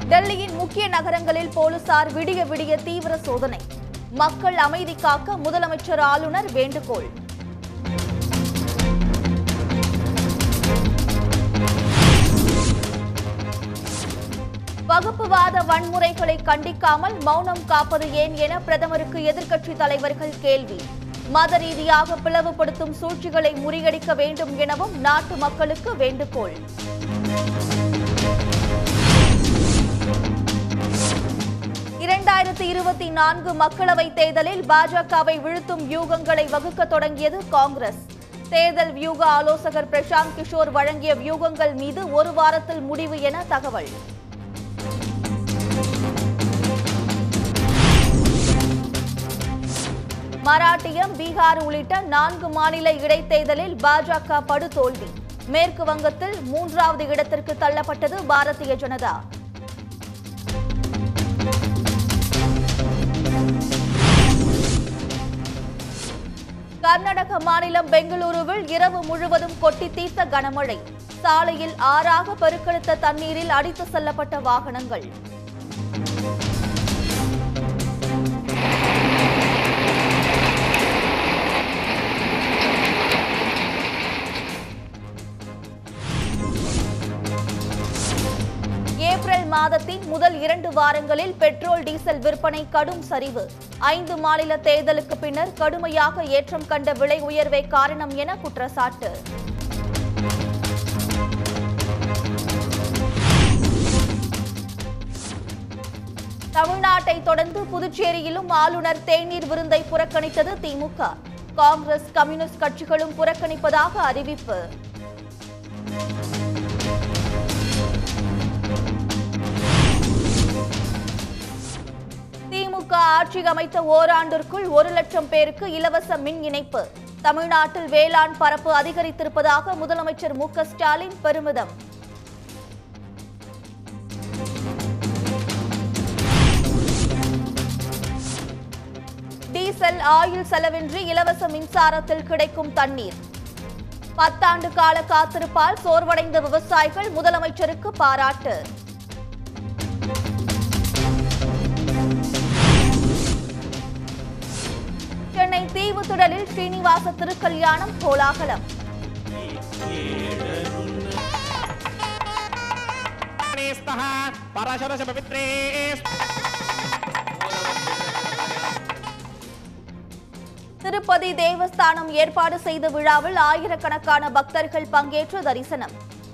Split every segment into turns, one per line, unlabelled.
டெல்லியின் முக்கிய நகரங்களில் போலீசார் விடிய விடிய தீவிர சோதனை மக்கள் அமைதி காக்க முதலமைச்சர் ஆளுநர் வேண்டுகோள் வகுப்புவாத வன்முறைகளை கண்டிக்காமல் மௌனம் காப்பது ஏன் என பிரதமருக்கு எதிர்க்கட்சி தலைவர்கள் கேள்வி மத ரீதியாக பிளவுபடுத்தும் சூழ்ச்சிகளை முறியடிக்க வேண்டும் எனவும் நாட்டு மக்களுக்கு வேண்டுகோள் இரண்டாயிரத்தி இருபத்தி நான்கு மக்களவைத் தேர்தலில் பாஜகவை வீழ்த்தும் வியூகங்களை வகுக்க தொடங்கியது காங்கிரஸ் தேர்தல் வியூக ஆலோசகர் பிரசாந்த் கிஷோர் வழங்கிய வியூகங்கள் மீது ஒரு வாரத்தில் முடிவு என தகவல் மராட்டியம் பீகார் உள்ளிட்ட நான்கு மாநில இடைத்தேர்தலில் பாஜக படுதோல்வி மேற்கு வங்கத்தில் மூன்றாவது இடத்திற்கு தள்ளப்பட்டது பாரதிய ஜனதா கர்நாடக மாநிலம் பெங்களூருவில் இரவு முழுவதும் கொட்டி தீர்த்த கனமழை சாலையில் ஆறாக பெருக்கெடுத்த தண்ணீரில் அடித்து செல்லப்பட்ட வாகனங்கள் ஏப்ரல் மாதத்தின் முதல் இரண்டு வாரங்களில் பெட்ரோல் டீசல் விற்பனை கடும் சரிவு ஐந்து மாநில தேர்தலுக்கு பின்னர் கடுமையாக ஏற்றம் கண்ட விலை உயர்வே காரணம் என குற்றச்சாட்டு தமிழ்நாட்டை தொடர்ந்து புதுச்சேரியிலும் ஆளுநர் தேநீர் விருந்தை புறக்கணித்தது திமுக காங்கிரஸ் கம்யூனிஸ்ட் கட்சிகளும் புறக்கணிப்பதாக அறிவிப்பு திமுக ஆட்சி அமைத்த ஓராண்டிற்குள் ஒரு லட்சம் பேருக்கு இலவச மின் இணைப்பு தமிழ்நாட்டில் வேளாண் பரப்பு அதிகரித்திருப்பதாக முதலமைச்சர் மு க ஸ்டாலின் பெருமிதம் டீசல் ஆயில் செலவின்றி இலவச மின்சாரத்தில் கிடைக்கும் தண்ணீர் பத்தாண்டு கால காத்திருப்பால் சோர்வடைந்த விவசாயிகள் முதலமைச்சருக்கு பாராட்டு சென்னை தீவுத்திடலில் ஸ்ரீனிவாச திருக்கல்யாணம் கோலாகலம்
स्तः पराशरस्य पवित्रे
திருப்பதி தேவஸ்தானம் ஏற்பாடு செய்த விழாவில் ஆயிரக்கணக்கான பக்தர்கள் பங்கேற்று தரிசனம்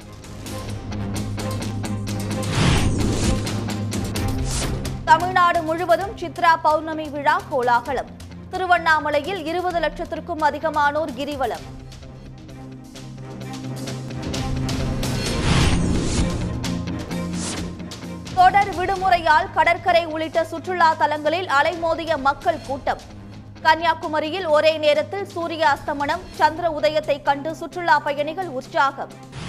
தமிழ்நாடு முழுவதும் சித்ரா பௌர்ணமி விழா கோலாகலம் திருவண்ணாமலையில் இருபது லட்சத்திற்கும் அதிகமானோர் கிரிவலம் தொடர் விடுமுறையால் கடற்கரை உள்ளிட்ட சுற்றுலா தலங்களில் அலைமோதிய மக்கள் கூட்டம் கன்னியாகுமரியில் ஒரே நேரத்தில் சூரிய அஸ்தமனம் சந்திர உதயத்தை கண்டு சுற்றுலா பயணிகள் உற்சாகம்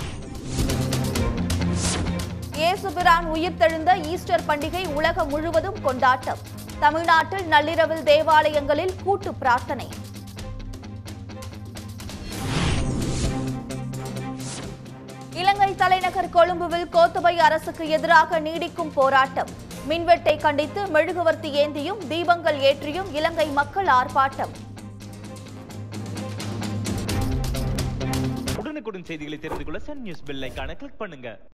இயேசுபிரான் உயிர்த்தெழுந்த ஈஸ்டர் பண்டிகை உலகம் முழுவதும் கொண்டாட்டம் தமிழ்நாட்டில் நள்ளிரவில் தேவாலயங்களில் கூட்டு பிரார்த்தனை இலங்கை தலைநகர் கொழும்புவில் கோத்தபை அரசுக்கு எதிராக நீடிக்கும் போராட்டம் மின்வெட்டை கண்டித்து மெழுகுவர்த்தி ஏந்தியும் தீபங்கள் ஏற்றியும் இலங்கை மக்கள் ஆர்ப்பாட்டம்
உடனுக்குடன் செய்திகளை தெரிந்து கொள்ள சன் நியூஸ் பெல் ஐகானை கிளிக் பண்ணுங்க